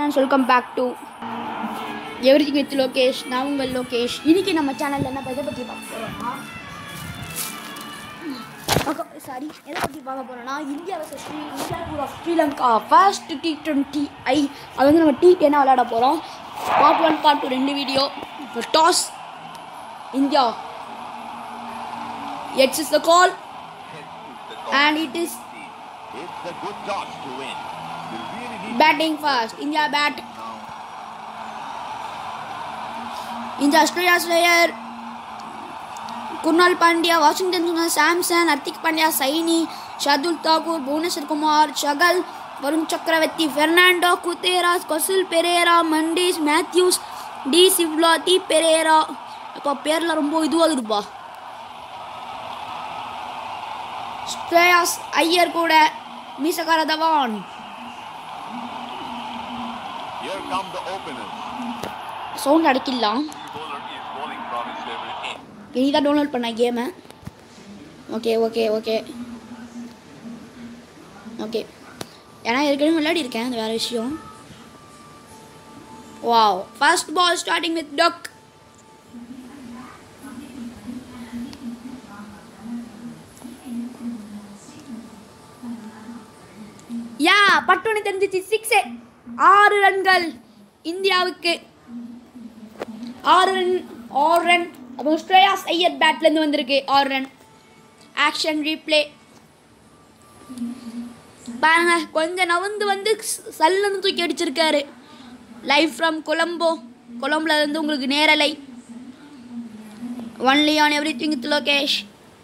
Friends welcome back to everything with Lokesh நான் உங்கள் லோகேஷ் இன்னைக்கு நம்ம சேனலில் என்ன எதை பற்றி பார்க்க போகிறோம்னா சாரி எதை பற்றி பார்க்க போகிறோம்னா India versus Sri India tour of Sri Lanka first T twenty I அது வந்து நம்ம டி டென்னாக விளையாட போகிறோம் பார்ட் ஒன் பார்ட் டூ ரெண்டு வீடியோ இப்போ toss India heads is the call and it is It's a good toss to win. You really need batting first. India bat. India Australia player. Kunal Pandya, Washington Sundar, Samson, Hardik Pandya, Saini, Shardul Thakur, Bhuvaneshwar Kumar, Shagal, Varun Chakravarti, Fernando, Kuteras, Kosil Pereira, Mandis, Matthews, டி சிவ்லாத்தி பெரேரா அப்பா பேரில் ரொம்ப இதுவாக இருப்பா ஸ்ட்ரேயாஸ் ஐயர் கூட மீசக்கார Dhawan Here come the openers. Sound அடிக்கலாம் Bowler is bowling from his favorite end. இனி தான் டவுன்லோட் பண்ண கேமை ஓகே ஓகே ஓகே ஓகே ஏன்னா ஏற்கனவே விளையாடி இருக்கேன் அது வேறு விஷயம் wow first ball starting with duck yeah பட்டுன்னு தெரிஞ்சிச்சு சிக்ஸு ஆறு ரன்கள் இந்தியாவுக்கு ஆறு ரன் ஆறு ரன் அப்புறம் ஸ்ரேயாஸ் ஐயர் பேட்லேருந்து வந்திருக்கு ஆறு ரன் ஆக்ஷன் ரீப்ளே பாருங்க கொஞ்சம் நவந்து வந்து ஸ்- சல்லுன்னு தூக்கி அடிச்சிருக்காரு லைவ் ஃப்ரம் கொலம்போ கொலம்புல இருந்து உங்களுக்கு நேரலை only on everything with Lokesh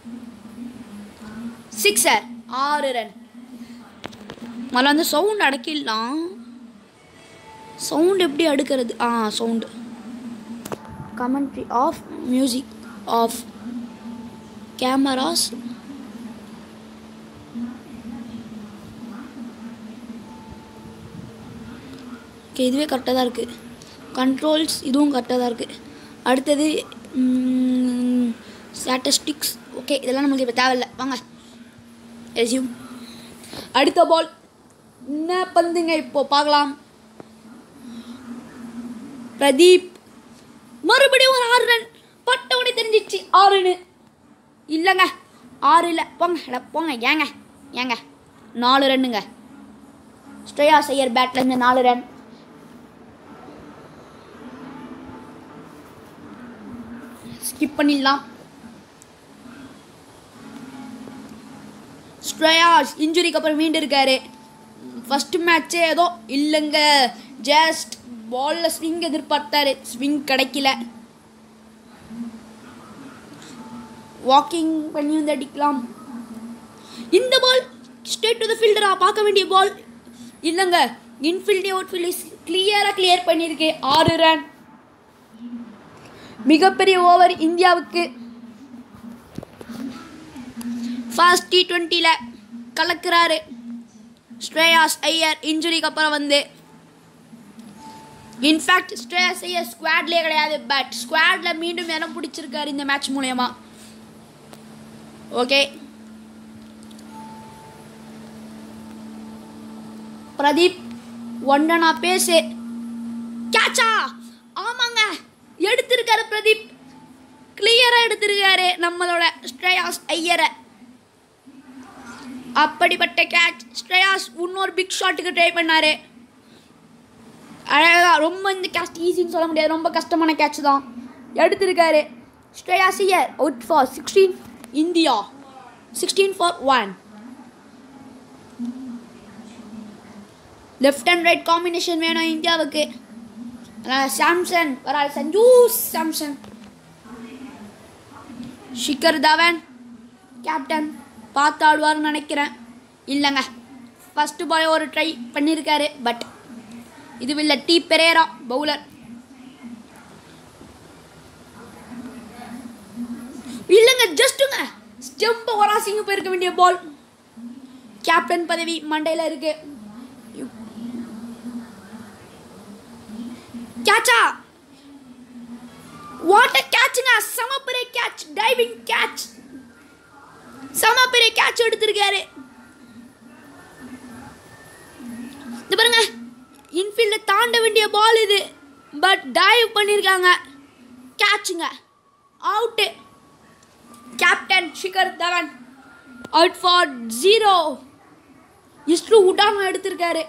sixer ஆறு ரன் முதல்ல வந்து சவுண்ட் அடக்கிடலாம் சவுண்ட் எப்படி அடுக்கிறது ஆ sound commentary of music of cameras okay இதுவே கரெக்டாக தான் இருக்குது கண்ட்ரோல்ஸ் இதுவும் கரெக்டாக தான் இருக்குது அடுத்தது ஸ்டாட்டிஸ்டிக்ஸ் ஓகே இதெல்லாம் நம்மளுக்கு இப்போ தேவையில்லை வாங்க ரெசியூம் அடுத்த பால் என்ன பந்துங்க இப்போ பார்க்கலாம் பிரதீப் மறுபடியும் ஒரு ஆறு ரன் பட்டவனே தெரிஞ்சிச்சு ஆறுன்னு இல்லைங்க ஆறு இல்லை போங்க அட போங்க ஏங்க ஏங்க நாலு ரன்னுங்க ஸ்ட்ரேயா செய்யர் பேட்ல இருந்து நாலு ரன் ஸ்கிப் பண்ணிடலாம் ஸ்ட்ரேயாஸ் இன்ஜுரிக்கு அப்புறம் மீண்டு இருக்காரு ஃபர்ஸ்ட் மேட்ச்சே ஏதோ இல்லைங்க ஜஸ்ட் பாலில் ஸ்விங் எதிர்பார்த்தாரு ஸ்விங் கிடைக்கல வாக்கிங் பண்ணி வந்து அடிக்கலாம் இந்த பால் ஸ்ட்ரெயிட் டு த ஃபீல்டரா பார்க்க வேண்டிய பால் இல்லைங்க இன்ஃபீல்டே அவுட் ஃபீல்ட் கிளியராக கிளியர் பண்ணியிருக்கு ஆறு ரன் மிகப்பெரிய ஓவர் இந்தியாவுக்கு ஃபர்ஸ்ட் டி ட்வெண்ட்டியில் கலக்குறாரு ஸ்ரேயாஸ் ஐயர் இன்ஜுரிக்கு அப்புறம் வந்து இன்ஃபேக்ட் ஸ்ட்ரேயாஸ் ஐயர் ஸ்குவாட்லேயே கிடையாது பட் ஸ்குவாடில் மீண்டும் இடம் பிடிச்சிருக்காரு இந்த மேட்ச் மூலயமா ஓகே பிரதீப் ஒண்டனா பேசு கேட்சா ஆமாங்க எடுத்திருக்காரு பிரதீப் கிளியராக எடுத்திருக்காரு நம்மளோட ஸ்ட்ரேயாஸ் ஐயரை அப்படிப்பட்ட கேட்ச் ஸ்ட்ரேயாஸ் இன்னொரு பிக் ஷாட்டுக்கு ட்ரை பண்ணாரு அழகா ரொம்ப இந்த கேட்ச் ஈஸின்னு சொல்ல முடியாது ரொம்ப கஷ்டமான கேட்ச் தான் எடுத்திருக்காரு ஸ்ட்ரேயா Iyer out for sixteen India sixteen for one left and right combination வேணும் இந்தியாவுக்கு அதனால் சாம்சன் வராது சஞ்சு சாம்சன் ஷிகர் தவன் கேப்டன் பார்த்து ஆடுவார்னு நினைக்கிறேன் இல்லைங்க ஃபஸ்ட்டு பால் ஒரு ட்ரை பண்ணியிருக்காரு பட் இது இல்லை டி பெரேரா பவுலர் இல்லைங்க ஜஸ்ட்டுங்க ஸ்டெம்பை ஒராசிங்க போயிருக்க வேண்டிய பால் கேப்டன் பதவி மண்டையில் இருக்கு கேட்சா வாட் அ கேட்சுங்க செம பெரிய கேட்ச் டைவிங் கேட்ச் செம பெரிய கேட்ச் எடுத்திருக்காரு இந்த பாருங்க இன்ஃபீல்டை தாண்டி தாண்ட வேண்டிய பால் இது பட் டைவ் பண்ணியிருக்காங்க கேட்சுங்க out captain Shikhar Dhawan out for zero Isuru Udana எடுத்திருக்காரு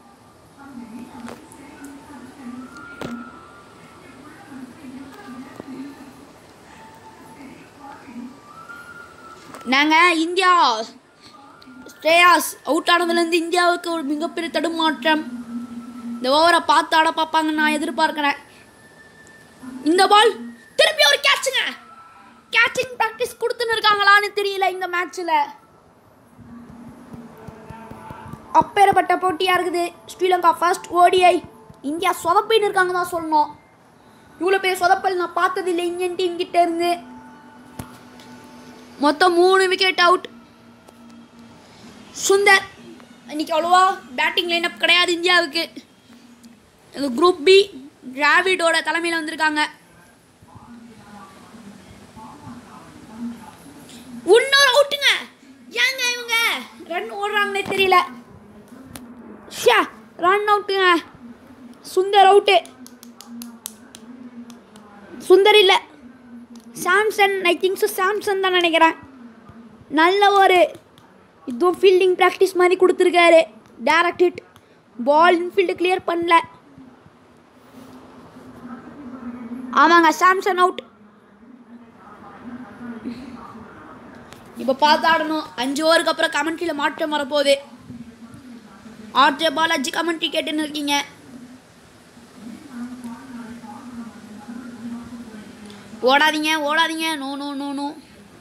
நாங்கள் இந்தியா ஸ்ரேயாஸ் அவுட் ஆனதுலேருந்து இந்தியாவுக்கு ஒரு மிகப்பெரிய தடுமாற்றம் இந்த ஓவரை பார்த்து ஆட பார்ப்பாங்கன்னு நான் எதிர்பார்க்குறேன் இந்த பால் திருப்பி ஒரு கேட்சுங்க கேட்சிங் ப்ராக்டிஸ் கொடுத்துன்னு இருக்காங்களான்னு தெரியல இந்த மேட்ச்சில் அப்பேற்பட்ட போட்டியாக இருக்குது ஸ்ரீலங்கா ஃபர்ஸ்ட் ஓடிஐ இந்தியா சொதப்பின்னு இருக்காங்க தான் சொல்லணும் இவ்வளோ பெரிய சொதப்பல் நான் பார்த்ததில்லை இந்தியன் டீம் கிட்ட இருந்து மொத்தம் மூணு விக்கெட் அவுட் சுந்தர் இன்னைக்கு அவ்வளோவா பேட்டிங் லைனப் கிடையாது இந்தியாவுக்கு இது குரூப் பி டிராவிடோட தலைமையில் வந்திருக்காங்க இன்னொரு அவுட்டுங்க ஏங்க இவங்க ரன் ஓடுறாங்கன்னே தெரியல ஷா ரன் அவுட்டுங்க சுந்தர் அவுட்டு சுந்தர் இல்லை Samson I think so Samson தான் நினைக்கிறேன் நல்ல ஒரு இதுவும் ஃபீல்டிங் ப்ராக்டிஸ் மாதிரி கொடுத்துருக்காரு direct hit ball infield clear பண்ணல ஆமாங்க சாம்சன் அவுட் இப்போ பார்த்து ஆடணும் அஞ்சு ஓவருக்கு அப்புறம் கமெண்ட்ரியில் மாற்றம் வரப்போகுது ஆர்ஜே பாலாஜி கமெண்ட்ரி கேட்டுன்னு இருக்கீங்க ஓடாதீங்க ஓடாதீங்க நோ நோ நோ நோ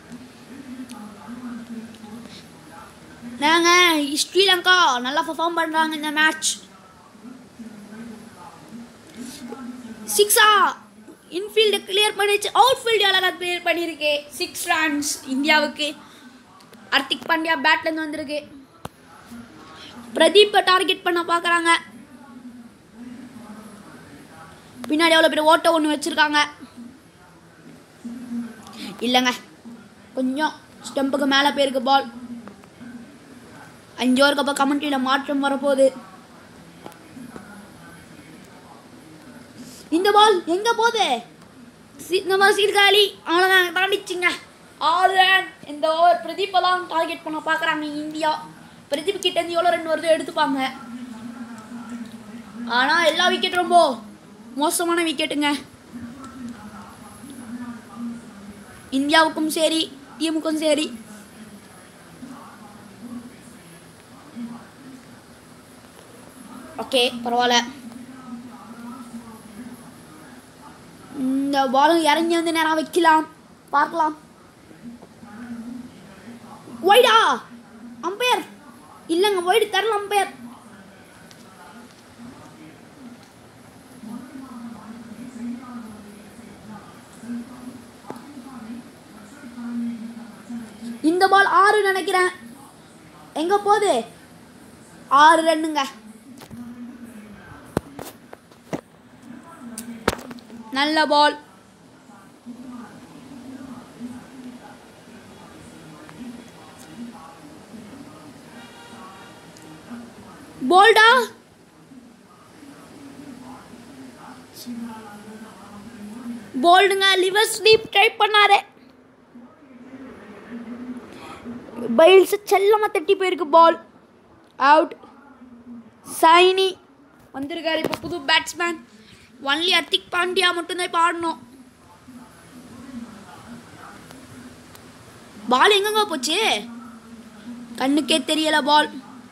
நாங்கள் ஸ்ரீலங்கா நல்லா பர்ஃபார்ம் பண்ணுறாங்க இந்த மேட்ச் சிக்ஸா இன்ஃபீல்டு கிளியர் பண்ணிச்சு அவுட் ஃபீல்டு அழகாக கிளியர் பண்ணியிருக்கு சிக்ஸ் ரன்ஸ் இந்தியாவுக்கு ஹர்திக் பாண்டியா பேட்லேருந்து வந்திருக்கு பிரதீப்பை டார்கெட் பண்ண பார்க்குறாங்க பின்னாடி எவ்வளோ பேர் ஓட்ட ஒன்று வச்சுருக்காங்க இல்லைங்க கொஞ்சம் ஸ்டெம்புக்கு மேலே போயிருக்கு பால் அஞ்சு ஓவருக்கு அப்புறம் கமெண்ட்ரியில் மாற்றம் வரப்போகுது இந்த பால் எங்கே போகுது சி- இந்த மாதிரி சீர்காழி அவ்வளோதான் தாண்டிச்சுங்க ஆறு ரன் இந்த ஓவர் பிரதீப்பெல்லாம் டார்கெட் பண்ண பார்க்குறாங்க இந்தியா பிரதீப் கிட்ட இருந்து எவ்வளோ ரன் வருதோ எடுத்துப்பாங்க ஆனால் எல்லா விக்கெட் ரொம்ப மோசமான விக்கெட்டுங்க இந்தியாவுக்கும் சரி டீமுக்கும் சரி ஓகே பரவாயில்ல இந்த பாலும் இறங்கி வந்து நேரம் வைக்கலாம் பார்க்கலாம் ஒய்டா அம்பையர் இல்லைங்க ஒய்டு தரல அம்பையர் இந்த பால் ஆறு நினைக்கிறேன் எங்க போகுது ஆறு ரன்னுங்க நல்ல பால் போல்டா போல்டுங்க லிவர் ஸ்லீப் ட்ரை பண்ணாரு பைல்ஸ் செல்லமாக தட்டி போயிருக்கு பால் அவுட் சைனி வந்திருக்காரு இப்போ புது பேட்ஸ்மேன் ஒன்லி அர்த்திக் பாண்டியா மட்டும்தான் இப்போ ஆடணும் பால் எங்கங்க போச்சு கண்ணுக்கே தெரியல பால்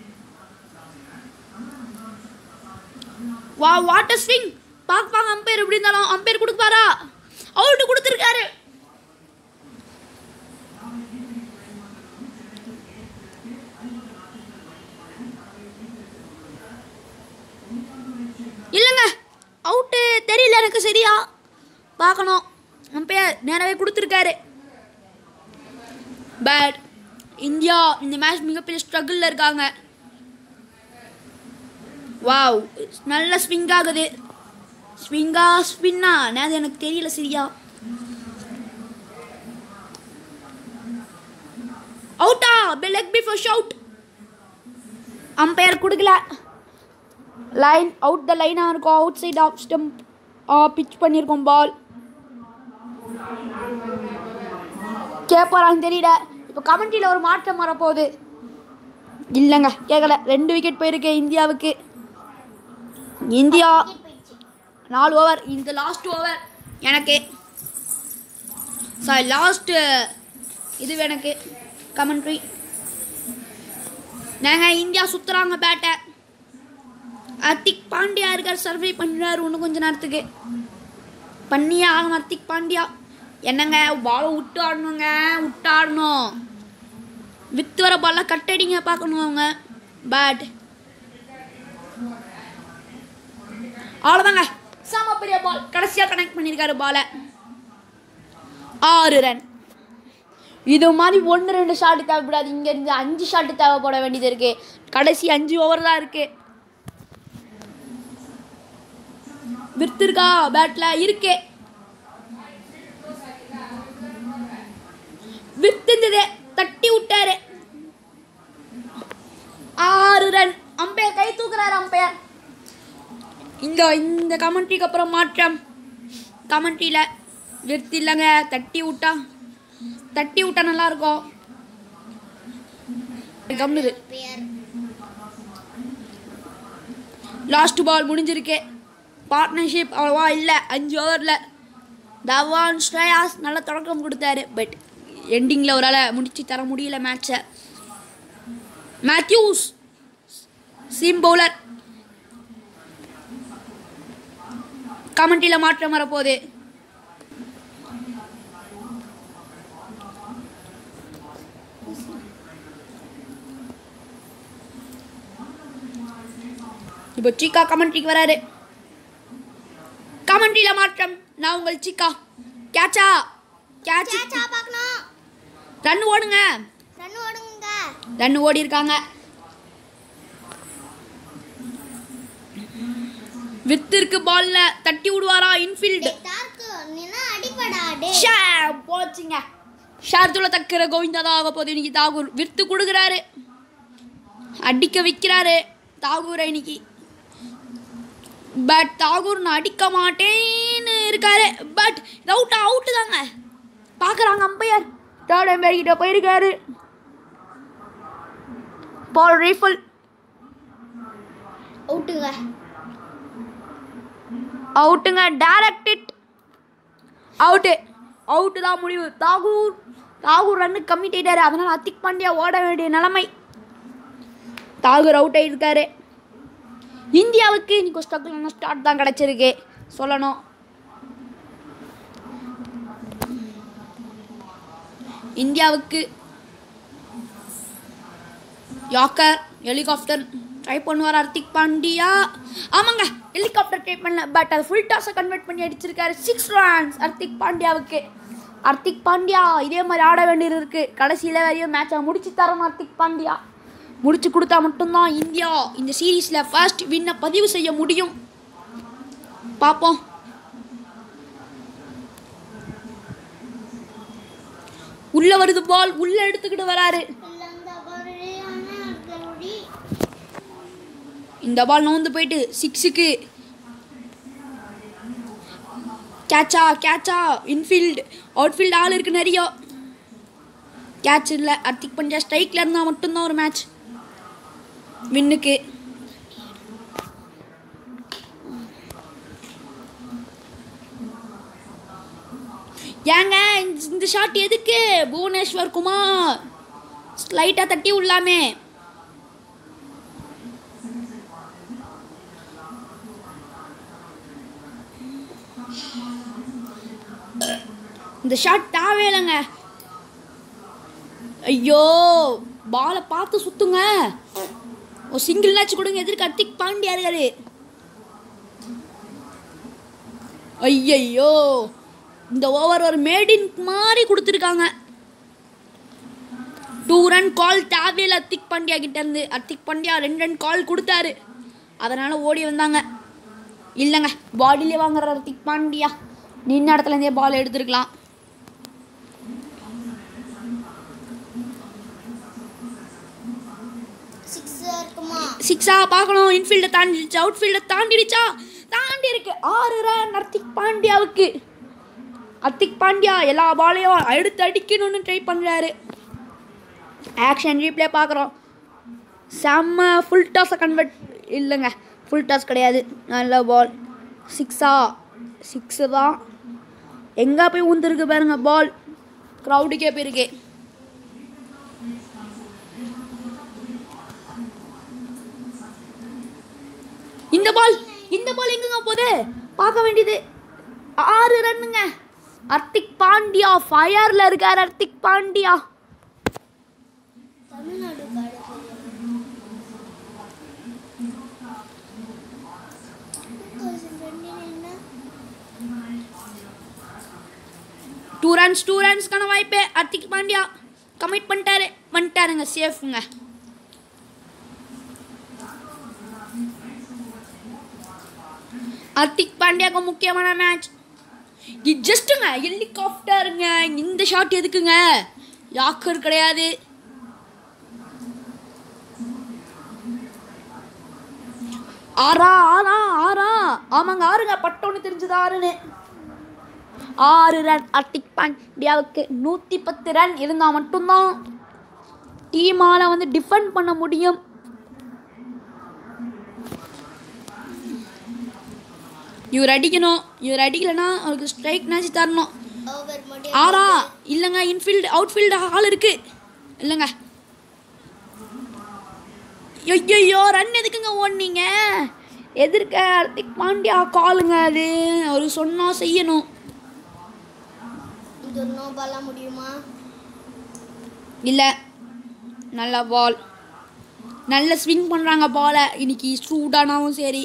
வா வாட்டர் ஸ்விங் பார்ப்பாங்க அம்பையர் எப்படி இருந்தாலும் அம்பையர் கொடுப்பாரா அவுட்டு கொடுத்துருக்காரு இல்லைங்க அவுட்டு தெரியல எனக்கு சரியா பார்க்கணும் அம்பையர் நேராகவே கொடுத்துருக்காரு பட் இந்தியா இந்த மேட்ச் மிகப்பெரிய ஸ்ட்ரகிளில் இருக்காங்க வாவ் நல்ல ஸ்விங் ஆகுது ஸ்விங்கா ஸ்பின்னா அது எனக்கு தெரியல சரியா அவுட்டா லெக் பிஃபோர் ஷவுட் அம்பையர் கொடுக்கல லைன் அவுட் த லைனாக இருக்கும் outside off stump pitch பண்ணியிருக்கோம் பால் கேட்பாரான்னு தெரியல இப்போ கமெண்ட்ரியில் ஒரு மாற்றம் வரப்போகுது இல்லைங்க கேட்கல ரெண்டு விக்கெட் போயிருக்கு இந்தியாவுக்கு இந்தியா நாலு ஓவர் இந்த லாஸ்ட் ஓவர் எனக்கு சாரி லாஸ்ட்டு இது எனக்கு கமெண்ட்ரி நாங்கள் இந்தியா சுற்றுறாங்க பேட்டை ஹர்திக் பாண்டியா இருக்கார் சர்வை பண்ணுறாரு இன்னும் கொஞ்ச நேரத்துக்கு பண்ணியே ஆகணும் ஹர்திக் பாண்டியா என்னங்க பாலை விட்டு ஆடணுங்க விட்டு ஆடணும் வித்து வர பால்லாம் கட் அடிங்க பார்க்கணும் அவங்க பட் அவ்வளோதாங்க செம பெரிய பால் கடைசியாக கனெக்ட் பண்ணியிருக்காரு பாலை ஆறு ரன் இது மாதிரி ஒன்று ரெண்டு ஷாட்டு தேவைப்படாது இங்கேருந்து அஞ்சு ஷாட்டு தேவைப்பட வேண்டியது இருக்கு கடைசி அஞ்சு ஓவர் தான் இருக்கு விர்த்து இருக்கா பேட்ல இருக்கு வித்துந்தது தட்டி விட்டாரு ஆறு ரன் அம்பையர் கை தூக்குறாரு அம்பையர் இந்த இந்த கமெண்ட்ரிக்கு அப்புறம் மாற்றம் கமெண்ட்ரியில் விர்த்து இல்லைங்க தட்டி விட்டா தட்டி விட்டா நல்லா இருக்கும் கம்னுது லாஸ்ட் பால் முடிஞ்சிருக்கு பார்ட்னர்ஷிப் அவ்வளோவா இல்லை அஞ்சு ஓவரில் தவான் ஸ்ரேயாஸ் நல்ல தொடக்கம் கொடுத்தாரு பட் எண்டிங்கில் ஒரு முடிச்சு தர முடியல மேட்சை மேத்யூஸ் சீம் பவுலர் கமெண்ட்ரியில் மாற்றம் வரப்போகுது இப்போ சீக்கா கமெண்ட்ரிக்கு வராரு கமெண்ட்ரியில் மாற்றம் நான் உங்கள் சீக்கா கேட்சா கேட்ச் சேச்சா பார்க்கணும் ரன் ஓடுங்க ரன் ஓடுங்க ரன் ஓடி இருக்காங்க வித்திற்கு பால்ல தட்டி விடுவாரா இன்ஃபீல்டு டார்க்கு நீனா அடிப்படாடே ஷா போச்சுங்க ஷார்துல தக்கிற கோவிந்தா தான் ஆக போகுது இன்னைக்கு தாகூர் வித்து கொடுக்குறாரு அடிக்க வைக்கிறாரு தாகூரை இன்னைக்கு பட் தாகூர் நான் அடிக்க மாட்டேன்னு இருக்காரு பட் அவுட் அவுட்டு தாங்க பார்க்குறாங்க அம்பையர் தேர்ட் அம்பையர் கிட்ட போயிருக்காரு பால் ரீஃபுல் அவுட்டுங்க அவுட்டுங்க டைரக்ட் இட் அவுட்டு அவுட்டு தான் முடிவு தாகூர் தாகூர் ரன்னு கம்மிட் ஆயிட்டாரு அதனால் அத்திக் பாண்டியா ஓட வேண்டிய நிலைமை தாகூர் அவுட் ஆகிருக்காரு இந்தியாவுக்கு இன்னைக்கு ஒரு ஸ்ட்ரகிளான ஸ்டார்ட் தான் கிடச்சிருக்கு சொல்லணும் இந்தியாவுக்கு யாக்கர் ஹெலிகாப்டர் ட்ரை பண்ணுவார் ஹர்திக் பாண்டியா ஆமாங்க ஹெலிகாப்டர் ட்ரை பண்ணல பட் அது ஃபுல் டாஸை கன்வெர்ட் பண்ணி அடிச்சிருக்காரு சிக்ஸ் ரன்ஸ் ஹர்திக் பாண்டியாவுக்கு ஹர்திக் பாண்டியா இதே மாதிரி ஆட வேண்டியது இருக்கு கடைசியில் வரையும் மேட்சை முடிச்சு தரணும் ஹர்திக் பாண்டியா முடிச்சு கொடுத்தா மட்டும்தான் இந்தியா இந்த சீரீஸில் ஃபர்ஸ்ட் வின்னை பதிவு செய்ய முடியும் பார்ப்போம் உள்ள வருது பால் உள்ள எடுத்துக்கிட்டு வராரு இல்லங்க பரியான கருடி இந்த பால் நவுந்து போயிட்டு சிக்ஸுக்கு கேட்சா கேட்சா இன்ஃபீல்டு அவுட்ஃபீல்டு ஆள் இருக்கு நிறைய கேட்ச் இல்லை ஹர்திக் பாண்டியா ஸ்ட்ரைக்கில் இருந்தால் மட்டும்தான் ஒரு மேட்ச் வின்னுக்கு ஏங்க இந்த- இந்த ஷாட் எதுக்கு புவனேஸ்வர் குமார் ஸ்லைட்டாக தட்டி விடலாமே இந்த ஷாட் தேவையே இல்லைங்க ஐயோ பாலை பார்த்து சுத்துங்க ஒரு சிங்கிள் மேட்ச் கொடுங்க எதிர்க்கு ஹர்திக் பாண்டியா இருக்காரு ஐயையோ இந்த ஓவர் ஒரு மேடின் மாதிரி கொடுத்துருக்காங்க டூ ரன் கால் தேவையில்ல ஹர்திக் பாண்டியா கிட்ட இருந்து ஹர்திக் பாண்டியா ரெண்டு ரன் கால் கொடுத்தாரு அதனால ஓடி வந்தாங்க இல்லைங்க பாடியிலே வாங்குற ஹர்திக் பாண்டியா நின்ன இடத்துல இருந்தே பால் எடுத்துருக்கலாம் சிக்ஸ் இருக்குமா சிக்ஸா பார்க்கணும் இன்ஃபீல்டை தாண்டிடுச்சா அவுட் ஃபீல்டை தாண்டிடுச்சா தாண்டி இருக்கு ஆறு ரன் ஹர்திக் பாண்டியாவுக்கு ஹர்திக் பாண்டியா எல்லா பாலையும் எடுத்து அடிக்கணும்னு ட்ரை பண்ணுறாரு ஆக்ஷன் ரீப்ளே பார்க்குறோம் செம்ம ஃபுல் டாஸை கன்வெர்ட் இல்லைங்க ஃபுல் டாஸ் கிடையாது நல்ல பால் சிக்ஸா சிக்ஸு தான் எங்கே போய் ஊந்துருக்கு பாருங்க பால் க்ரௌடுக்கே போயிருக்கு இந்த பால் இந்த பால் எங்கங்க போகுது பார்க்க வேண்டியது ஆறு ரன்னுங்க ஹர்திக் பாண்டியா ஃபயர்ல இருக்கார் ஹர்திக் பாண்டியா தமிழ்நாடு காடு என்ன டூ ரன்ஸ் டூ ரன்ஸ்க்கான வாய்ப்பு ஹர்திக் பாண்டியா கமிட் பண்ணிட்டாரு பண்ணிட்டாருங்க சேஃப்ங்க ஹர்திக் பாண்டியாக்கு முக்கியமான மேட்ச் இது ஜஸ்ட்டுங்க ஹெலிகாப்டருங்க இந்த ஷாட் எதுக்குங்க யாக்கர் கிடையாது ஆறா ஆறா ஆறா ஆமாங்க ஆறுங்க பட்டோன்னு தெரிஞ்சது ஆறுன்னு ஆறு ரன் ஹர்திக் பாண்டியாவுக்கு நூற்றி பத்து ரன் இருந்தால் மட்டும்தான் டீமால் வந்து டிஃபெண்ட் பண்ண முடியும் இவர் அடிக்கணும் இவர் அடிக்கலைன்னா அவருக்கு ஸ்ட்ரைக் நாச்சு தரணும் ஓவர் முடியும் ஆறா இல்லைங்க இன்ஃபீல்டு அவுட்ஃபீல்டு ஆள் இருக்கு இல்லைங்க ஐயோ ரன் எதுக்குங்க ஓடுனீங்க எதிர்க்க ஹர்திக் பாண்டியா காலுங்க அது அவர் சொன்னால் செய்யணும் இது ஒரு நோ பாலா முடியுமா இல்லை நல்ல பால் நல்ல ஸ்விங் பண்ணுறாங்க பாலை இன்னைக்கு ஸ்டூடானாவும் சரி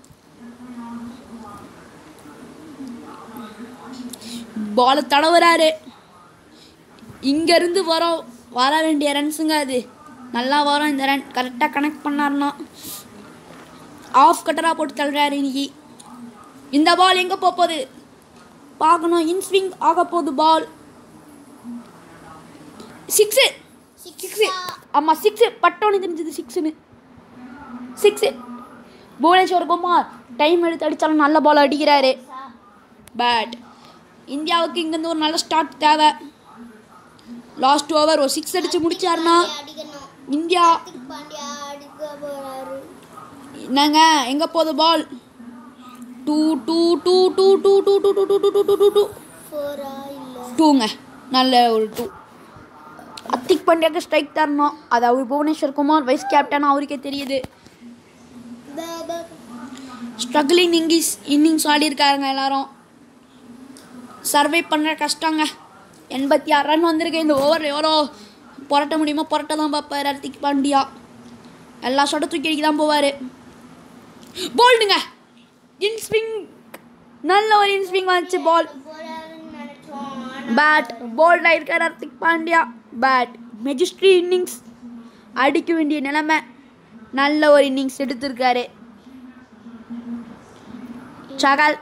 பாலை தடவுறாரு இங்கேருந்து வரோம் வர வேண்டிய ரன்ஸுங்க அது நல்லா வரும் இந்த ரன் கரெக்டாக கனெக்ட் பண்ணாருன்னா ஆஃப் கட்டராக போட்டு தள்ளுறாரு இன்னைக்கு இந்த பால் எங்கே போகுது பார்க்கணும் இன் ஸ்விங் ஆக போகுது பால் சிக்ஸு சிக்ஸு சிக்ஸா ஆமாம் சிக்ஸு பட்டோன்னு தெரிஞ்சது சிக்ஸுன்னு சிக்ஸு புவனேஸ்வர் குமார் டைம் எடுத்து அடித்தாலும் நல்ல பால் அடிக்கிறாரு பட் இந்தியாவுக்கு இங்கேருந்து ஒரு நல்ல ஸ்டார்ட் தேவை லாஸ்ட் ஓவர் ஒரு சிக்ஸ் அடித்து முடிச்சாருன்னா அடிக்கணும் இந்தியா ஹர்திக் பாண்டியா அடிக்க போறாரு என்னங்க எங்கே போகுது ball two two two two two two two two two two two two two ஃபோரா இல்ல டூங்க நல்ல ஒரு டூ அத்திக் பாண்டியாக்கு ஸ்ட்ரைக் தரணும் அது அவர் புவனேஸ்வர் குமார் வைஸ் கேப்டன் அவருக்கே தெரியுது பாபா ஸ்ட்ரகிளிங் இங்கிஸ் இன்னிங்ஸ் ஆடி இருக்காருங்க எல்லாரும் சர்வை பண்ணுற கஷ்டங்க எண்பத்தி ஆறு ரன் வந்திருக்கு இந்த ஓவர் எவ்வளோ புரட்ட முடியுமோ புரட்ட தான் பார்ப்பார் ஹர்திக் பாண்டியா எல்லா ஷாட்டும் தூக்கி அடிக்க தான் போவார் போல்டுங்க இன் ஸ்விங் நல்ல ஒரு இன் ஸ்விங் வந்துச்சு பால் போறாருன்னு நினைச்சோம் ஆனா பேட் போல்டாக இருக்கார் ஹர்திக் பாண்டியா பேட் மெஜிஸ்ட்ரி இன்னிங்ஸ் அடிக்க வேண்டிய நிலைமை நல்ல ஒரு இன்னிங்ஸ் எடுத்திருக்காரு சகல்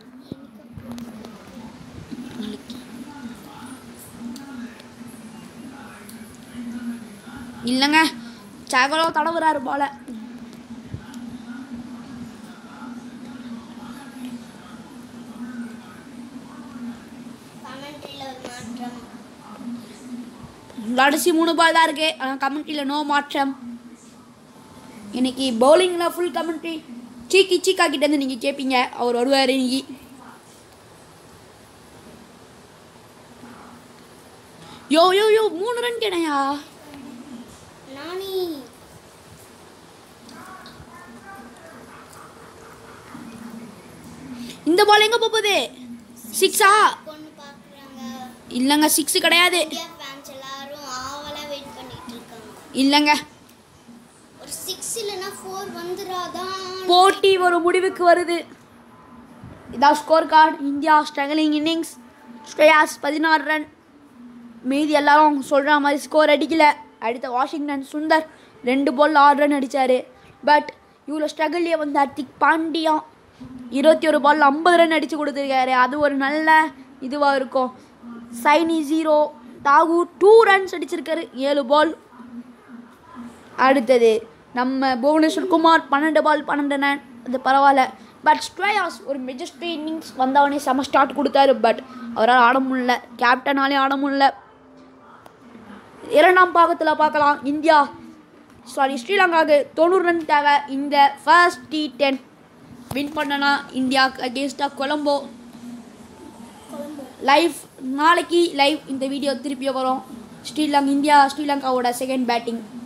இல்லைங்க சகலோ தடவுறாரு போல கமெண்ட்ரியில் ஒரு மாற்றம் கடைசி மூணு பால் தான் இருக்கு ஆனால் கமெண்ட்ரியில் நோ மாற்றம் இன்னைக்கு பவுலிங்கில் ஃபுல் கமெண்ட்ரி சீக்கி சீக்கா கிட்டேருந்து நீங்கள் கேட்பீங்க அவர் வருவார் இன்னைக்கு யோ யோ யோ மூணு ரன் கேடையா நானி இந்த பால் எங்கே போகுது சிக்ஸா பொண்ணு பார்க்குறாங்க இல்லைங்க சிக்ஸ் கிடையாது இந்தியா ஃபேன்ஸ் எல்லாரும் ஆவலாக வெயிட் பண்ணிட்டு இருக்காங்க இல்லைங்க ஒரு சிக்ஸ் இல்லைன்னா ஃபோர் வந்துடாதான் போட்டி ஒரு முடிவுக்கு வருது இதான் score card India struggling innings Shreyas பதினாறு ரன் மீதி எல்லாரும் சொல்கிற மாதிரி ஸ்கோர் அடிக்கல அடுத்த வாஷிங்டன் சுந்தர் ரெண்டு பால் ஆறு ரன் அடித்தார் பட் இவ்வளோ ஸ்ட்ரகிள்லேயே வந்து ஹர்திக் பாண்டியா இருபத்தி ஒரு பால் ஐம்பது ரன் அடித்து கொடுத்துருக்காரு அது ஒரு நல்ல இதுவாக இருக்கும் Saini zero Thakur two runs அடிச்சிருக்காரு ஏழு பால் அடுத்தது நம்ம புவனேஸ்வர் குமார் பன்னெண்டு பால் பன்னெண்டு ரன் அது பரவாயில்ல பட் ஸ்ட்ரேயாஸ் ஒரு மெஜஸ்ட்ரி இன்னிங்ஸ் வந்தவனே செம ஸ்டார்ட் கொடுத்தாரு பட் அவரால் ஆட முடியல கேப்டனாலே ஆட முடியல இரண்டாம் பாகத்தில் பார்க்கலாம் இந்தியா சாரி ஸ்ரீலங்காவுக்கு தொண்ணூறு ரன் தேவை இந்த ஃபர்ஸ்ட் டி டென் வின் பண்ணனா இந்தியா அகேன்ஸ்டாக கொலம்போ லைவ் நாளைக்கு லைவ் இந்த வீடியோ திருப்பியும் வரும் ஸ்ரீலங்கா இந்தியா ஸ்ரீலங்காவோட செகண்ட் பேட்டிங்